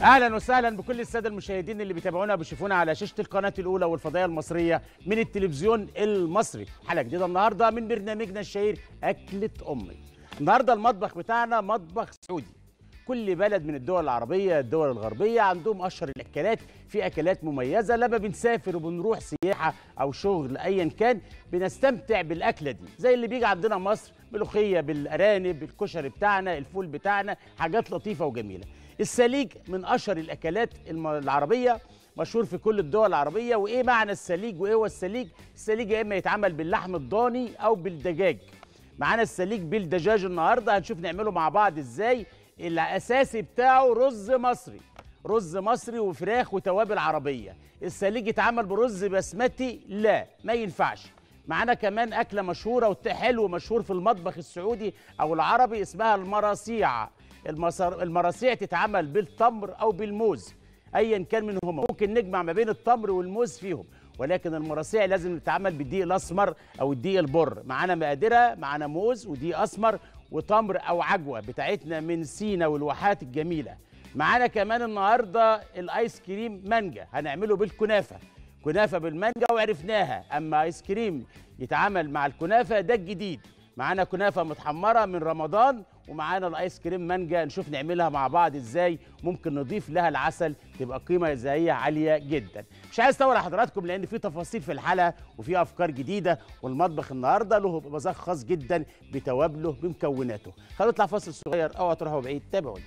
اهلا وسهلا بكل الساده المشاهدين اللي بيتابعونا وبيشوفونا على شاشه القناه الاولى والفضائيه المصريه من التلفزيون المصري حلقه جديده النهارده من برنامجنا الشهير اكله امي النهارده المطبخ بتاعنا مطبخ سعودي كل بلد من الدول العربيه الدول الغربيه عندهم اشهر الاكلات في اكلات مميزه لما بنسافر وبنروح سياحه او شغل ايا كان بنستمتع بالاكله دي زي اللي بيجي عندنا مصر ملوخيه بالارانب الكشري بتاعنا الفول بتاعنا حاجات لطيفه وجميله السليج من اشهر الاكلات الم- العربيه مشهور في كل الدول العربيه وايه معنى السليج وايه هو السليج السليج يا اما يتعمل باللحم الضاني او بالدجاج معانا السليج بالدجاج النهارده هنشوف نعمله مع بعض ازاي الاساسي بتاعه رز مصري رز مصري وفراخ وتوابل عربيه السليج يتعمل برز بسمتي لا ما ينفعش معانا كمان اكله مشهوره وحلو مشهور في المطبخ السعودي او العربي اسمها المراسيع المصر... المراسيع تتعمل بالتمر او بالموز ايا كان منهما ممكن نجمع ما بين التمر والموز فيهم ولكن المراسيع لازم تتعمل بالدقيق الاسمر او الدقيق البر معانا مقاديرها معانا موز ودقيق اسمر وتمر او عجوه بتاعتنا من سينا والواحات الجميله معانا كمان النهارده الايس كريم مانجا هنعمله بالكنافه كنافه بالمانجا وعرفناها اما ايس كريم يتعامل مع الكنافه ده الجديد معانا كنافه متحمره من رمضان ومعانا الايس كريم مانجا نشوف نعملها مع بعض ازاي ممكن نضيف لها العسل تبقى قيمه غذائيه عاليه جدا مش عايز اطول على حضراتكم لان في تفاصيل في الحلقه وفي افكار جديده والمطبخ النهارده له مذاق خاص جدا بتوابله بمكوناته خلينا نطلع فاصل صغير او تروحوا بعيد تابعوني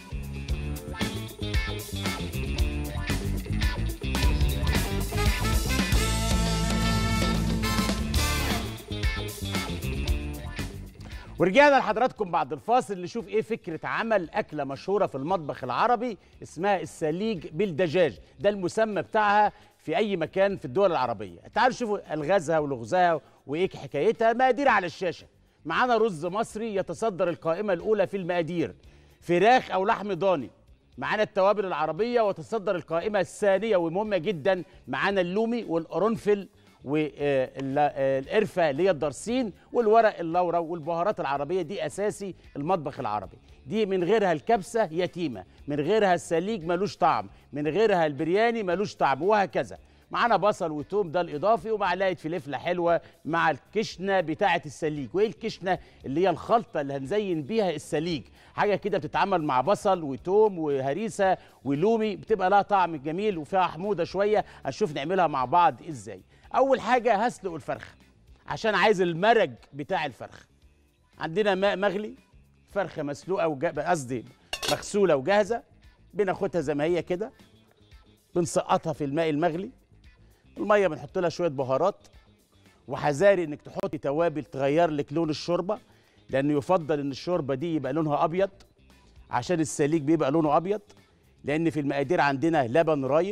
ورجعنا لحضراتكم بعد الفاصل نشوف ايه فكره عمل اكله مشهوره في المطبخ العربي اسمها السليج بالدجاج ده المسمى بتاعها في اي مكان في الدول العربيه تعالوا شوفوا الغازها ولغزها وايه حكايتها مقادير على الشاشه معانا رز مصري يتصدر القائمه الاولى في المقادير فراخ او لحم ضاني معانا التوابل العربيه وتصدر القائمه الثانيه ومهمه جدا معانا اللومي والقرنفل والقرفه اللي هي الدرسين والورق اللورا والبهارات العربيه دي اساسي المطبخ العربي دي من غيرها الكبسه يتيمه من غيرها السليج ملوش طعم من غيرها البرياني ملوش طعم وهكذا معانا بصل وتوم ده الاضافي ومعلقه فلفله حلوه مع الكشنه بتاعه السليج وايه الكشنه اللي هي الخلطه اللي هنزين بيها السليج حاجه كده بتتعمل مع بصل وتوم وهريسه ولومي بتبقى لها طعم جميل وفيها حموضه شويه هنشوف نعملها مع بعض ازاي اول حاجه هسلق الفرخه عشان عايز المرج بتاع الفرخه عندنا ماء مغلي فرخه مسلوقه وج- قصدي مغسوله وجاهزه بناخدها زي ما هي كده بنسقطها في الماء المغلي الميه بنحط لها شويه بهارات وحذاري انك تحطي توابل تغير لك لون الشوربه لانه يفضل ان الشوربه دي يبقى لونها ابيض عشان السليك بيبقى لونه ابيض لان في المقادير عندنا لبن رايب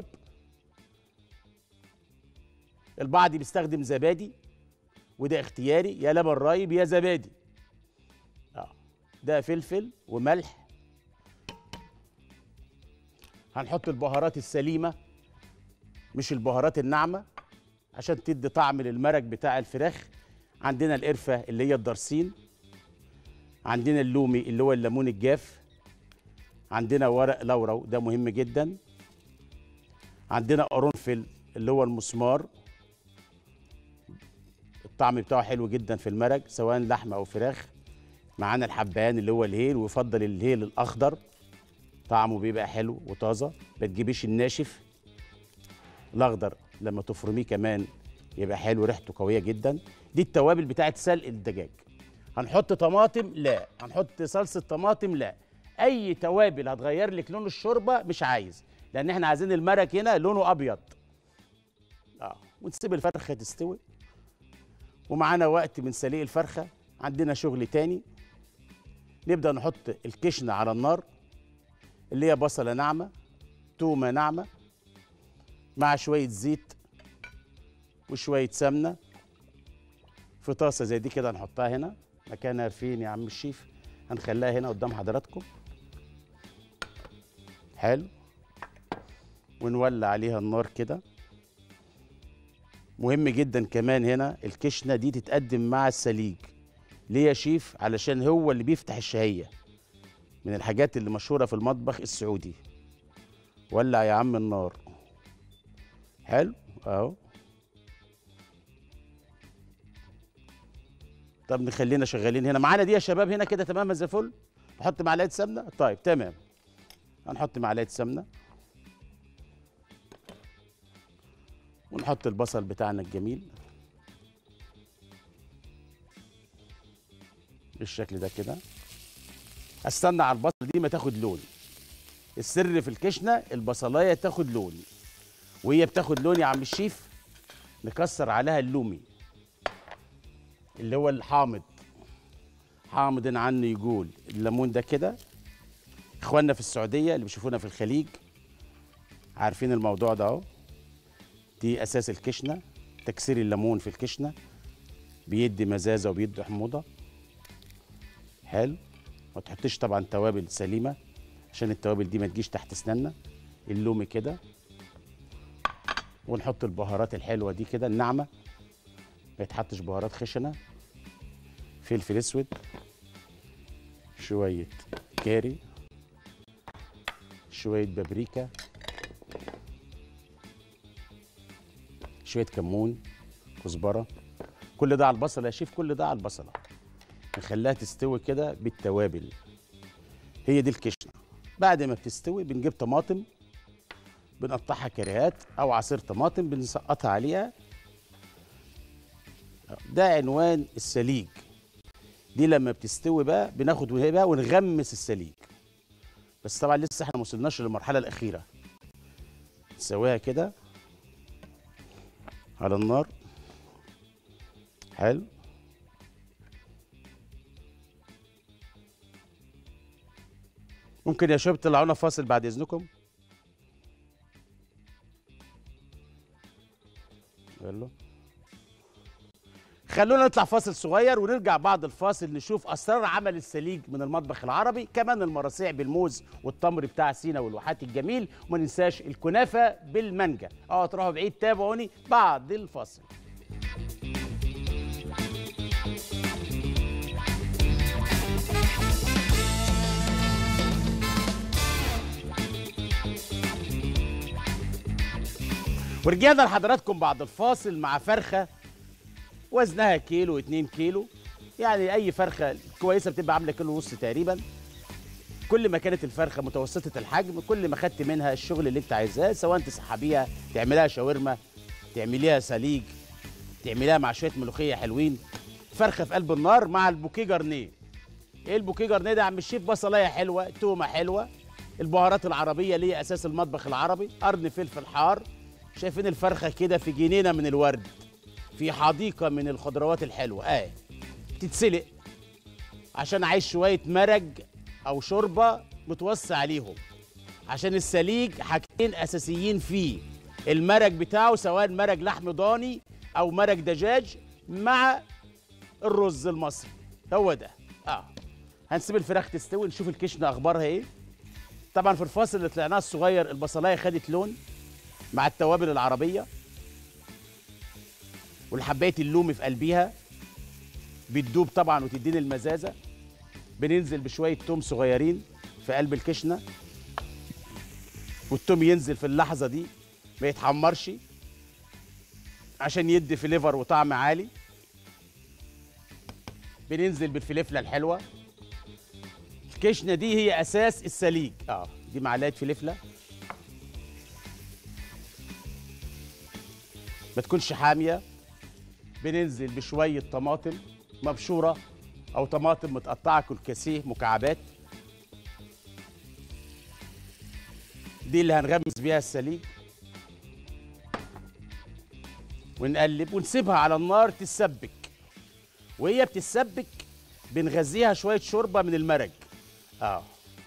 البعض بيستخدم زبادي وده اختياري يا لبن رايب يا زبادي اه ده فلفل وملح هنحط البهارات السليمه مش البهارات الناعمه عشان تدي طعم للمرق بتاع الفراخ عندنا القرفه اللي هي الدرسين عندنا اللومي اللي هو الليمون الجاف عندنا ورق لورا ده مهم جدا عندنا قرنفل اللي هو المسمار الطعم بتاعه حلو جدا في المرق سواء لحمه او فراخ معانا الحبهان اللي هو الهيل ويفضل الهيل الاخضر طعمه بيبقى حلو وطازه ما تجيبيش الناشف الاخضر لما تفرميه كمان يبقى حلو ريحته قويه جدا دي التوابل بتاعت سلق الدجاج هنحط طماطم لا هنحط صلصه طماطم لا اي توابل هتغير لك لون الشوربه مش عايز لان احنا عايزين المرق هنا لونه ابيض اه ونسيب الفرخه تستوي ومعانا وقت من سليق الفرخه عندنا شغل تاني نبدا نحط الكشنه على النار اللي هي بصله ناعمه تومه ناعمه مع شويه زيت وشويه سمنه في طاسه زي دي كده نحطها هنا مكانها فين يا عم الشيف هنخليها هنا قدام حضراتكم حلو ونولع عليها النار كده مهم جدا كمان هنا الكشنه دي تتقدم مع السليج ليه يا شيف علشان هو اللي بيفتح الشهيه من الحاجات اللي مشهوره في المطبخ السعودي ولع يا عم النار حلو اهو طب نخلينا شغالين هنا معانا دي يا شباب هنا كده تمام زي الفل نحط معلقه سمنه طيب تمام هنحط معلقه سمنه ونحط البصل بتاعنا الجميل بالشكل ده كده استنى على البصل دي ما تاخد لون السر في الكشنه البصلايه تاخد لون وهي بتاخد لون يا عم الشيف نكسر عليها اللومي اللي هو الحامض حامض عنه يقول الليمون ده كده اخواننا في السعوديه اللي بيشوفونا في الخليج عارفين الموضوع ده اهو دي اساس الكشنه تكسير الليمون في الكشنه بيدي مزازه وبيدي حموضه حلو ما تحطيش طبعا توابل سليمه عشان التوابل دي ما تجيش تحت اسناننا اللومي كده ونحط البهارات الحلوه دي كده الناعمه ما يتحطش بهارات خشنه فلفل اسود شويه كاري شويه بابريكا شويه كمون كزبره كل ده على البصل يا شيف كل ده على البصله نخليها تستوي كده بالتوابل هي دي الكشنه بعد ما بتستوي بنجيب طماطم بنقطعها كريهات او عصير طماطم بنسقطها عليها ده عنوان السليج دي لما بتستوي بقى بناخد بقى ونغمس السليج بس طبعا لسه احنا ما وصلناش للمرحله الاخيره نسويها كده على النار حلو ممكن يا شباب تطلعونا فاصل بعد اذنكم يلا خلونا نطلع فاصل صغير ونرجع بعد الفاصل نشوف اسرار عمل السليج من المطبخ العربي كمان المراسيع بالموز والتمر بتاع سينا والواحات الجميل وما ننساش الكنافه بالمانجا اه تروحوا بعيد تابعوني بعد الفاصل ورجعنا لحضراتكم بعد الفاصل مع فرخه وزنها كيلو 2 كيلو يعني اي فرخه كويسه بتبقى عامله كيلو ونص تقريبا كل ما كانت الفرخه متوسطه الحجم كل ما خدت منها الشغل اللي انت عايزاه سواء تسحبيها تعمليها شاورما تعمليها سليج تعمليها مع شويه ملوخيه حلوين فرخه في قلب النار مع البوكيه جرنيه ايه البوكيه جرنيه ده يا عم الشيف بصلايه حلوه تومه حلوه البهارات العربيه اللي هي اساس المطبخ العربي قرن فلفل حار شايفين الفرخه كده في جنينه من الورد في حديقه من الخضروات الحلوه اه تتسلق عشان عايز شويه مرج او شوربه متوصي عليهم عشان السليج حاجتين اساسيين فيه المرج بتاعه سواء مرج لحم ضاني او مرج دجاج مع الرز المصري هو ده اه هنسيب الفراخ تستوي نشوف الكشنه اخبارها ايه طبعا في الفاصل اللي طلعناه الصغير البصلايه خدت لون مع التوابل العربيه والحبايه اللومي في قلبيها بتدوب طبعا وتديني المزازه بننزل بشويه توم صغيرين في قلب الكشنه والتوم ينزل في اللحظه دي ما يتحمرش عشان يدي فليفر وطعم عالي بننزل بالفلفله الحلوه الكشنه دي هي اساس السليج اه دي معلقه فلفله ما تكونش حاميه بننزل بشويه طماطم مبشوره او طماطم متقطعه كلكسيه مكعبات دي اللي هنغمس بيها السليج ونقلب ونسيبها على النار تتسبك وهي بتتسبك بنغذيها شويه شوربه من المرج اه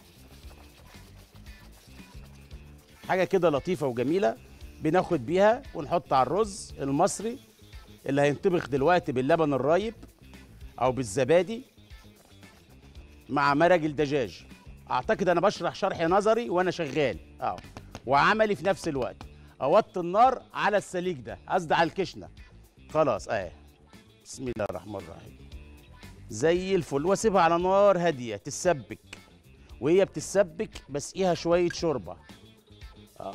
حاجه كده لطيفه وجميله بناخد بيها ونحط على الرز المصري اللي هينطبخ دلوقتي باللبن الرايب او بالزبادي مع مرق الدجاج اعتقد انا بشرح شرح نظري وانا شغال اه وعملي في نفس الوقت اوطي النار على السليك ده قصدي على الكشنه خلاص اه بسم الله الرحمن الرحيم زي الفل واسيبها على نار هاديه تتسبك وهي بتتسبك بسقيها شويه شوربه اه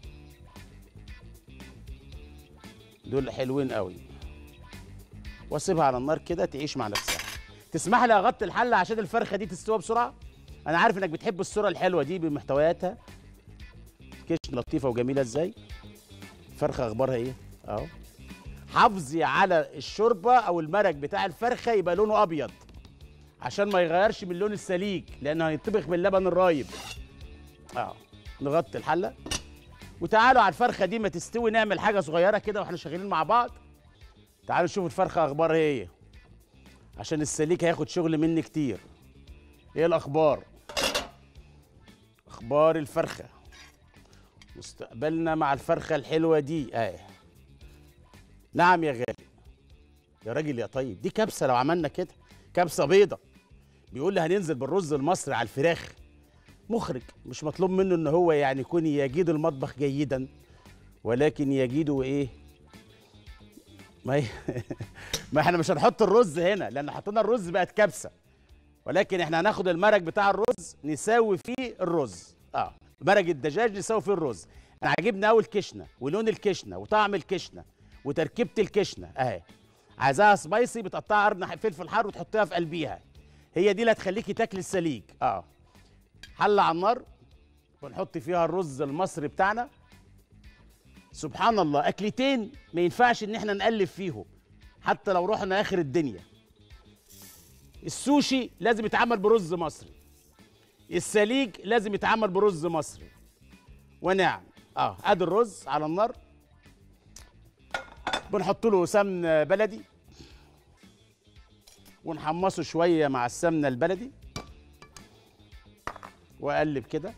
دول حلوين قوي واسيبها على النار كده تعيش مع نفسها تسمح لي اغطي الحله عشان الفرخه دي تستوي بسرعه انا عارف انك بتحب الصوره الحلوه دي بمحتوياتها كش لطيفه وجميله ازاي الفرخه اخبارها ايه اهو حافظي على الشوربه او المرق بتاع الفرخه يبقى لونه ابيض عشان ما يغيرش من لون السليج لانه هيطبخ باللبن الرايب اه نغطي الحله وتعالوا على الفرخه دي ما تستوي نعمل حاجه صغيره كده واحنا شغالين مع بعض تعالوا نشوف الفرخه اخبارها ايه عشان السليك هياخد شغل مني كتير ايه الاخبار اخبار الفرخه مستقبلنا مع الفرخه الحلوه دي اه نعم يا غالي يا راجل يا طيب دي كبسه لو عملنا كده كبسه بيضه بيقول لي هننزل بالرز المصري على الفراخ مخرج مش مطلوب منه ان هو يعني يكون يجيد المطبخ جيدا ولكن يجيده ايه ما هي ما احنا مش هنحط الرز هنا لان حطينا الرز بقت كبسه ولكن احنا هناخد المرق بتاع الرز نساوي فيه الرز اه مرق الدجاج نساوي فيه الرز انا عاجبني قوي الكشنه ولون الكشنه وطعم الكشنه وتركيبه الكشنه اهي عايزاها سبايسي بتقطعها قرن فلفل حار وتحطيها في قلبيها هي دي اللي هتخليكي تاكلي السليج اه حله على النار ونحط فيها الرز المصري بتاعنا سبحان الله اكلتين ما ينفعش ان احنا نقلب فيهم حتى لو رحنا اخر الدنيا السوشي لازم يتعمل برز مصري السليج لازم يتعمل برز مصري ونعم اه ادي الرز على النار بنحط له سمن بلدي ونحمصه شويه مع السمنه البلدي واقلب كده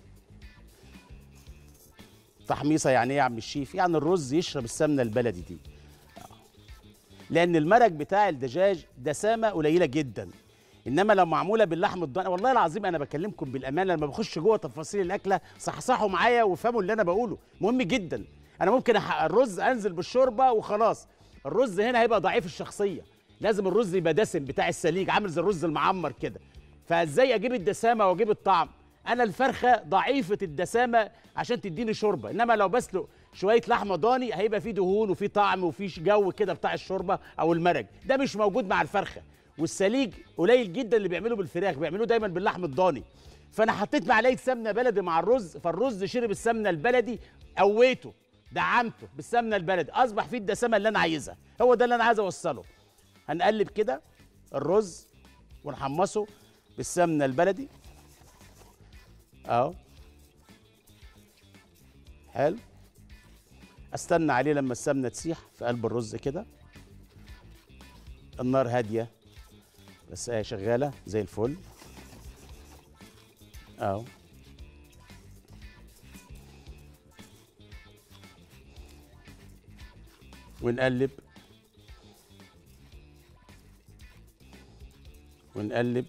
تحميصه يعني ايه يا عم الشيف يعني الرز يشرب السمنه البلدي دي لان المرق بتاع الدجاج دسامه قليله جدا انما لو معموله باللحم الضاني والله العظيم انا بكلمكم بالامانه لما بخش جوه تفاصيل الاكله صحصحوا معايا وافهموا اللي انا بقوله مهم جدا انا ممكن أح- الرز انزل بالشوربه وخلاص الرز هنا هيبقى ضعيف الشخصيه لازم الرز يبقى دسم بتاع السليج عامل زي الرز المعمر كده فازاي اجيب الدسامه واجيب الطعم انا الفرخه ضعيفه الدسامه عشان تديني شوربه انما لو بسلق شويه لحمه ضاني هيبقى فيه دهون وفيه طعم وفيه جو كده بتاع الشوربه او المرق ده مش موجود مع الفرخه والسليج قليل جدا اللي بيعملوا بالفراخ بيعملوه دايما باللحم الضاني فانا حطيت معلقه سمنه بلدي مع الرز فالرز شرب السمنه البلدي قويته دعمته بالسمنه البلدي اصبح فيه الدسامه اللي انا عايزها هو ده اللي انا عايز اوصله هنقلب كده الرز ونحمصه بالسمنه البلدي اهو حلو استنى عليه لما السمنه تسيح في قلب الرز كده النار هاديه بس هي شغاله زي الفل اهو ونقلب ونقلب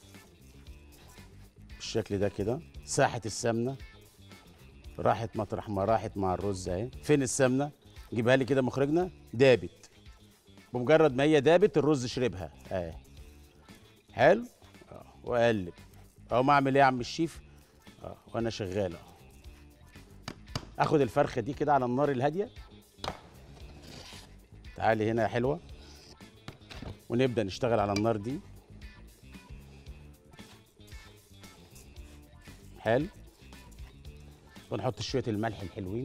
بالشكل ده كده ساحة السمنة راحت مطرح ما راحت مع الرز اهي فين السمنة جيبها لي كده مخرجنا دابت بمجرد ما هي دابت الرز شربها اهي حلو اه واقلب اهو ما اعمل ايه يا عم الشيف اه وانا شغال اهو اخد الفرخه دي كده على النار الهاديه تعالي هنا يا حلوه ونبدا نشتغل على النار دي حلو ونحط شويه الملح الحلوين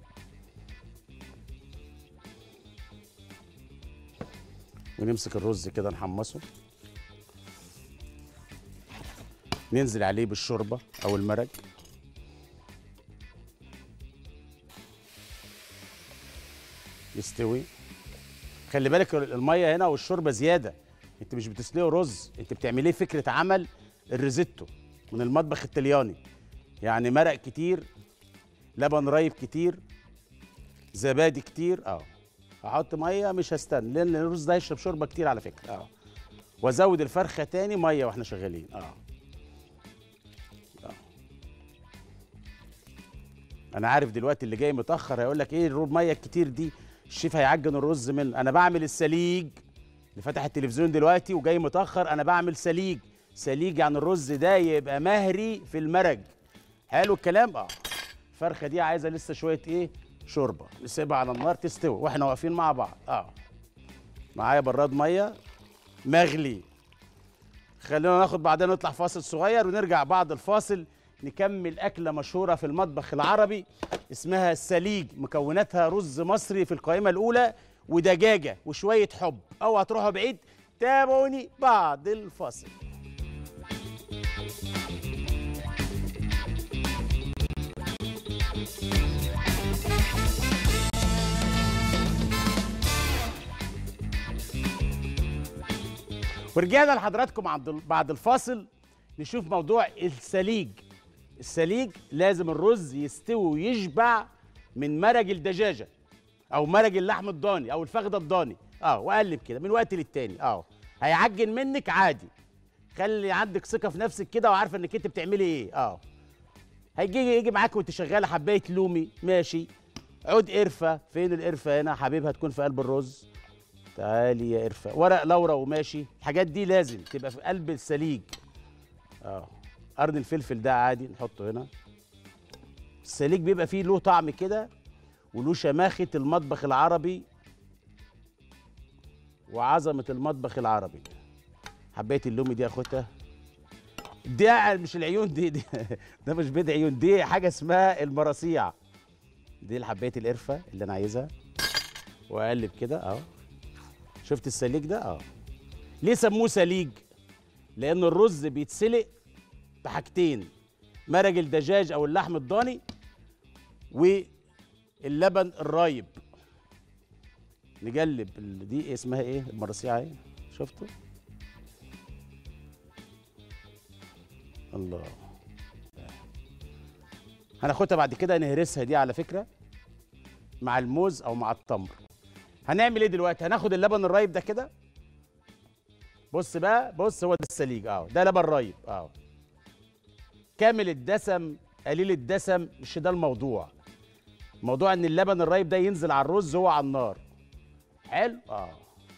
ونمسك الرز كده نحمصه ننزل عليه بالشوربه او المرق يستوي خلي بالك الميه هنا والشوربه زياده انت مش بتسلقي رز انت بتعمليه فكره عمل الريزيتو من المطبخ الطلياني يعني مرق كتير لبن رايب كتير زبادي كتير اه هحط ميه مش هستنى لان الرز ده هيشرب شوربه كتير على فكره اه وازود الفرخه تاني ميه واحنا شغالين اه آه. انا عارف دلوقتي اللي جاي متاخر هيقول لك ايه الميه الكتير دي الشيف هيعجن الرز منه انا بعمل السليج اللي فتح التلفزيون دلوقتي وجاي متاخر انا بعمل سليج سليج يعني الرز ده يبقى مهري في المرج حلو الكلام اه الفرخه دي عايزه لسه شويه ايه شوربه نسيبها على النار تستوي واحنا واقفين مع بعض اه معايا براد ميه مغلي خلينا ناخد بعدين نطلع فاصل صغير ونرجع بعد الفاصل نكمل أكلة مشهورة في المطبخ العربي اسمها السليج مكوناتها رز مصري في القائمة الأولى ودجاجة وشوية حب أو هتروحوا بعيد تابعوني بعد الفاصل ورجعنا لحضراتكم عند بعد الفاصل نشوف موضوع السليج السليج لازم الرز يستوي ويشبع من مرق الدجاجه او مرق اللحم الضاني او الفخده الضاني اه وقلب كده من وقت للتاني اه هيعجن منك عادي خلي عندك ثقه في نفسك كده وعارفه انك انت بتعملي ايه اه هيجي يجي معاك وانت شغاله حبايه لومي ماشي عود قرفه فين القرفه هنا حبيبها تكون في قلب الرز تعالي يا قرفه ورق لورا وماشي الحاجات دي لازم تبقى في قلب السليج اه قرن الفلفل ده عادي نحطه هنا السليج بيبقى فيه له طعم كده وله شماخة المطبخ العربي وعظمة المطبخ العربي حباية اللومي دي اخدها دي مش العيون دي, دي ده مش بيض عيون دي حاجة اسمها المراسيع دي حباية القرفة اللي انا عايزها واقلب كده اهو شفت السليج ده اه ليه سموه سليج لان الرز بيتسلق بحاجتين مرق الدجاج او اللحم الضاني واللبن الرايب نقلب ال- دي اسمها ايه المراسيعه اهي شفتوا الله هناخدها بعد كده نهرسها دي على فكره مع الموز او مع التمر هنعمل ايه دلوقتي هناخد اللبن الرايب ده كده بص بقى بص هو ده السليج اه ده لبن رايب اه كامل الدسم قليل الدسم مش ده الموضوع موضوع ان اللبن الرايب ده ينزل على الرز هو على النار حلو اه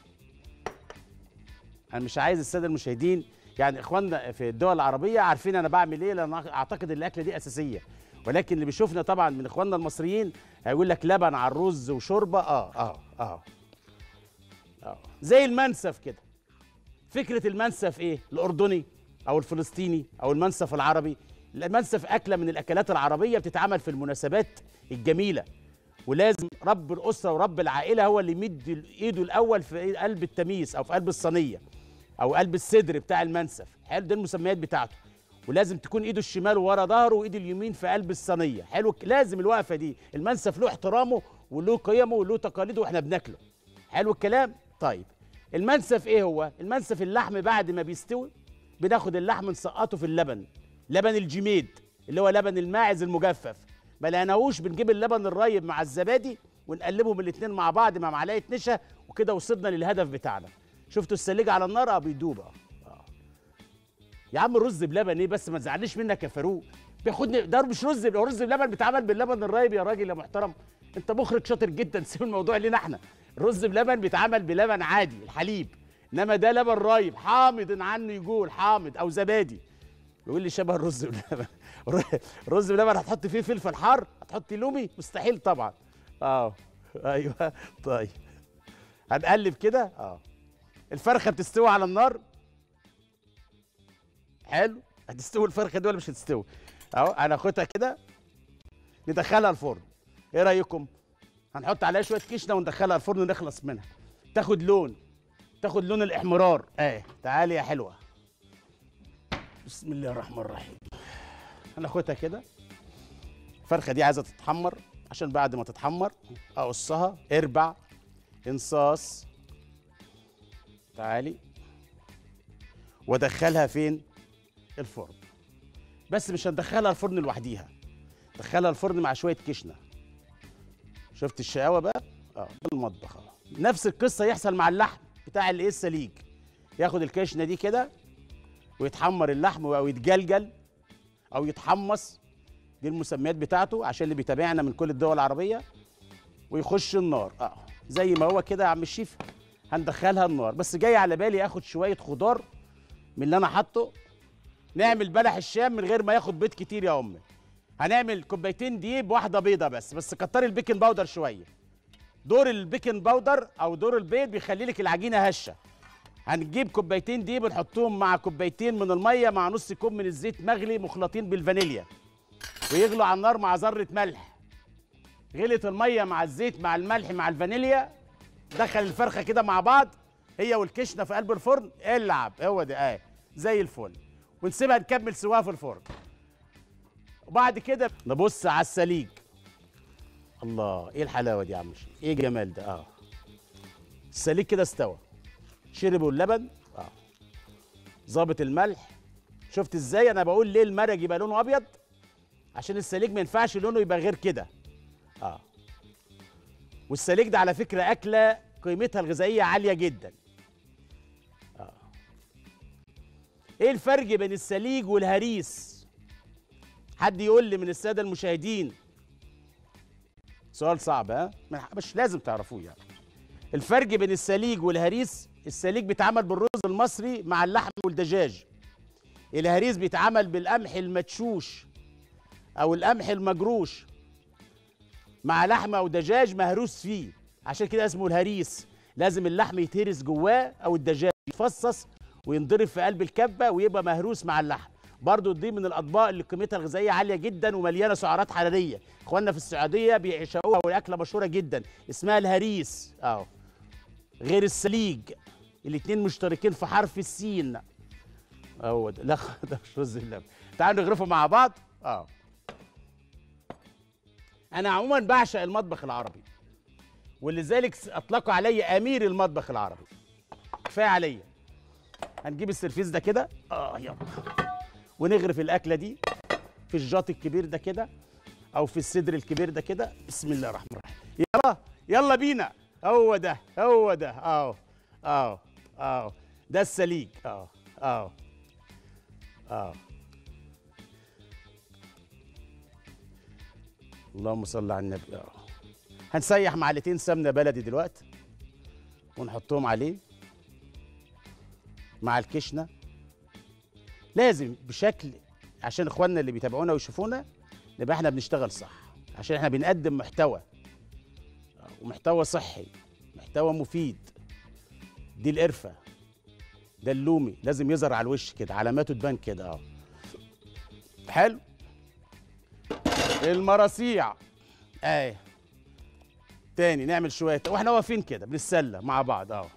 انا مش عايز الساده المشاهدين يعني اخواننا في الدول العربيه عارفين انا بعمل ايه لان اعتقد ان الاكله دي اساسيه ولكن اللي بيشوفنا طبعا من اخواننا المصريين هيقول لك لبن على الرز وشوربه اه اه اه اه زي المنسف كده فكره المنسف ايه الاردني او الفلسطيني او المنسف العربي المنسف اكله من الاكلات العربيه بتتعمل في المناسبات الجميله ولازم رب الاسره ورب العائله هو اللي يمد ايده الاول في قلب التميس او في قلب الصينيه او قلب الصدر بتاع المنسف حلو دي المسميات بتاعته ولازم تكون ايده الشمال ورا ظهره وايده اليمين في قلب الصينيه حلو لازم الوقفه دي المنسف له احترامه وله قيمه وله تقاليده واحنا بناكله حلو الكلام طيب المنسف ايه هو المنسف اللحم بعد ما بيستوي بناخد اللحم نسقطه في اللبن لبن الجميد اللي هو لبن الماعز المجفف ما لقيناهوش بنجيب اللبن الرايب مع الزبادي ونقلبهم الاثنين مع بعض مع معلقه نشا وكده وصلنا للهدف بتاعنا شفتوا السليج على النار اه بيدوب اه آه. يا عم الرز بلبن ايه بس ما تزعلنيش منك يا فاروق بياخدني ده مش رز رز بلبن بيتعمل باللبن الرايب يا راجل يا محترم انت مخرج شاطر جدا سيب الموضوع لينا احنا الرز بلبن بيتعمل بلبن عادي الحليب انما ده لبن رايب حامض عنه يقول حامض او زبادي يقول لي شبه الرز بلبن الرز بلبن هتحط فيه فلفل حار هتحطي لومي مستحيل طبعا اه ايوه طيب هنقلب كده اه الفرخه بتستوي على النار حلو هتستوي الفرخه دي ولا مش هتستوي اهو هناخدها كده ندخلها الفرن ايه رايكم هنحط عليها شويه كشنه وندخلها الفرن ونخلص منها تاخد لون تاخد لون الاحمرار اهي تعالي يا حلوه بسم الله الرحمن الرحيم هناخدها كده الفرخه دي عايزه تتحمر عشان بعد ما تتحمر اقصها اربع انصاص تعالي وادخلها فين الفرن بس مش هندخلها الفرن لوحديها دخلها الفرن مع شويه كشنه شفت الشقاوه بقى اه ده المطبخ اه نفس القصه يحصل مع اللحم بتاع الايه السليج ياخد الكشنه دي كده ويتحمر اللحم او يتجلجل او يتحمص دي المسميات بتاعته عشان اللي بيتابعنا من كل الدول العربيه ويخش النار اه زي ما هو كده يا عم الشيف هندخلها النار بس جاي على بالي اخد شويه خضار من اللي انا حاطه نعمل بلح الشام من غير ما ياخد بيض كتير يا امي هنعمل كوبايتين دقيق بواحده بيضه بس بس كتري البيكنج باودر شويه دور البيكنج باودر او دور البيض بيخلي لك العجينه هشه هنجيب كوبايتين دقيق بنحطهم مع كوبايتين من الميه مع نص كوب من الزيت مغلي مخلطين بالفانيليا ويغلوا على النار مع ذره ملح غلت الميه مع الزيت مع الملح مع الفانيليا دخل الفرخه كده مع بعض هي والكشنه في قلب الفرن العب هو ده اه زي الفل ونسيبها نكمل سواها في الفرن وبعد كده نبص على السليج الله ايه الحلاوه دي يا عم شيخ ايه الجمال ده اه السليج كده استوى شربوا اللبن اه ظابط الملح شفت ازاي انا بقول ليه المرق يبقى لونه ابيض عشان السليج ما ينفعش لونه يبقى غير كده اه والسليج ده على فكره اكله قيمتها الغذائيه عاليه جدا اه ايه الفرق بين السليج والهريس حد يقول لي من الساده المشاهدين سؤال صعب ها مش لازم تعرفوه يعني الفرق بين السليج والهريس السليج بيتعمل بالرز المصري مع اللحم والدجاج الهريس بيتعمل بالقمح المدشوش او القمح المجروش مع لحمه او دجاج مهروس فيه عشان كده اسمه الهريس لازم اللحم يتهرس جواه او الدجاج يتفصص وينضرب في قلب الكبه ويبقى مهروس مع اللحم برضو دي من الاطباق اللي قيمتها الغذائيه عاليه جدا ومليانه سعرات حراريه اخواننا في السعوديه بيعشقوها والاكله مشهوره جدا اسمها الهريس اهو غير السليج الاثنين مشتركين في حرف السين اهو ده لا ده مش رز اللبن تعالوا نغرفه مع بعض اه انا عموما بعشق المطبخ العربي ولذلك اطلقوا علي امير المطبخ العربي كفايه عليا هنجيب السرفيس ده كده اه يلا ونغرف الاكله دي في الجاط الكبير ده كده او في الصدر الكبير ده كده بسم الله الرحمن الرحيم يلا يلا بينا هو ده هو ده اهو اهو اهو ده السليج اهو اهو اهو اللهم صل على النبي اهو هنسيح معلقتين سمنه بلدي دلوقتي ونحطهم عليه مع الكشنه لازم بشكل عشان اخواننا اللي بيتابعونا ويشوفونا نبقى احنا بنشتغل صح عشان احنا بنقدم محتوى ومحتوى صحي محتوى مفيد دي القرفه ده اللومي لازم يظهر على الوش كده علاماته تبان كده اه حلو المراسيع اهي تاني نعمل شويه واحنا واقفين كده بنتسلى مع بعض اهو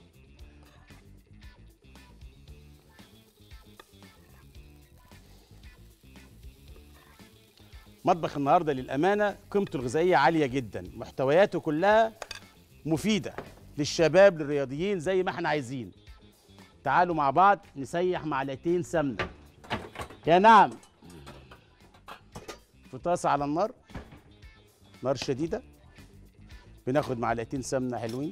مطبخ النهارده للامانه قيمته الغذائيه عاليه جدا محتوياته كلها مفيده للشباب للرياضيين زي ما احنا عايزين تعالوا مع بعض نسيح معلقتين سمنه يا نعم في طاسه على النار نار شديده بناخد معلقتين سمنه حلوين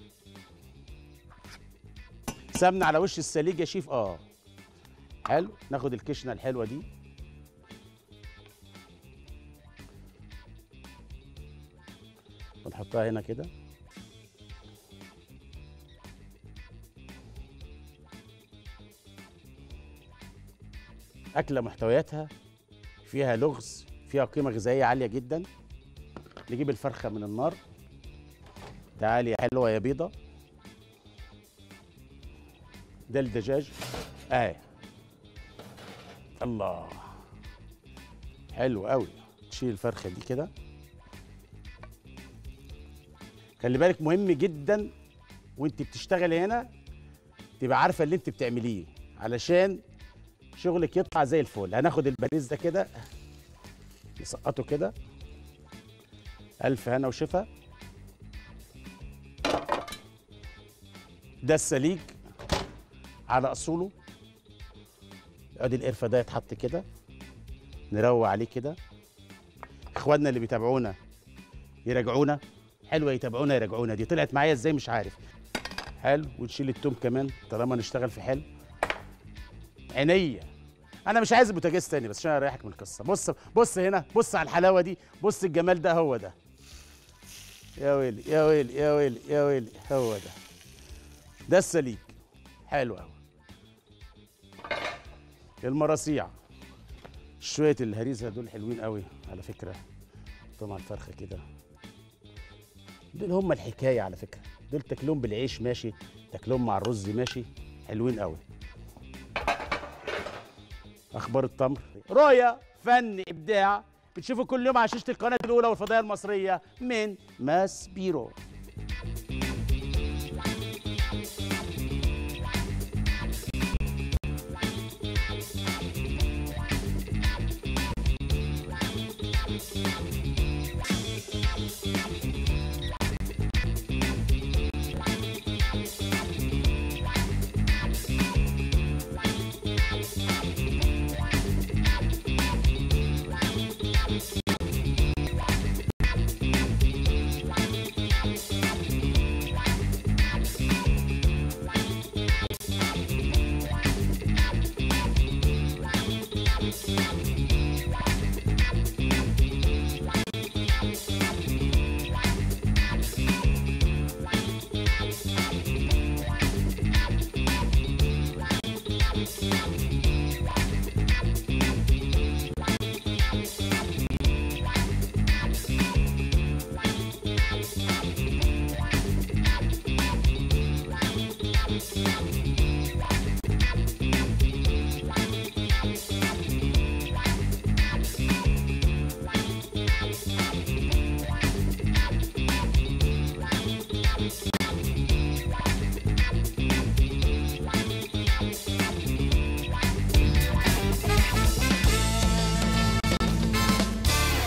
سمنه على وش السليج يا شيف اه حلو ناخد الكشنه الحلوه دي ونحطها هنا كده أكلة محتوياتها فيها لغز فيها قيمة غذائية عالية جدا نجيب الفرخة من النار تعالي يا حلوة يا بيضة ده الدجاج اهي الله حلو قوي تشيل الفرخة دي كده خلي بالك مهم جدا وانت بتشتغلي هنا تبقى عارفه اللي انت بتعمليه علشان شغلك يطلع زي الفل هناخد البريز ده كده نسقطه كده الف هنا وشفا ده السليج على اصوله ادي القرفه ده يتحط كده نروق عليه كده اخواننا اللي بيتابعونا يراجعونا حلوه يتابعونا يراجعونا دي طلعت معايا ازاي مش عارف حلو ونشيل التوم كمان طالما نشتغل في حلو عينيا انا مش عايز البوتاجاز تاني بس عشان اريحك من القصه بص بص هنا بص على الحلاوه دي بص الجمال ده هو ده يا ويلي يا ويلي يا ويلي يا ويلي هو ده ده السليك حلو قوي المراسيع شويه الهريسه دول حلوين قوي على فكره طبعا الفرخه كده دول هم الحكايه على فكره دول تاكلهم بالعيش ماشي تاكلهم مع الرز ماشي حلوين قوي اخبار التمر رؤيا فن ابداع بتشوفوا كل يوم على شاشه القناه الاولى والفضائيه المصريه من ماس بيرو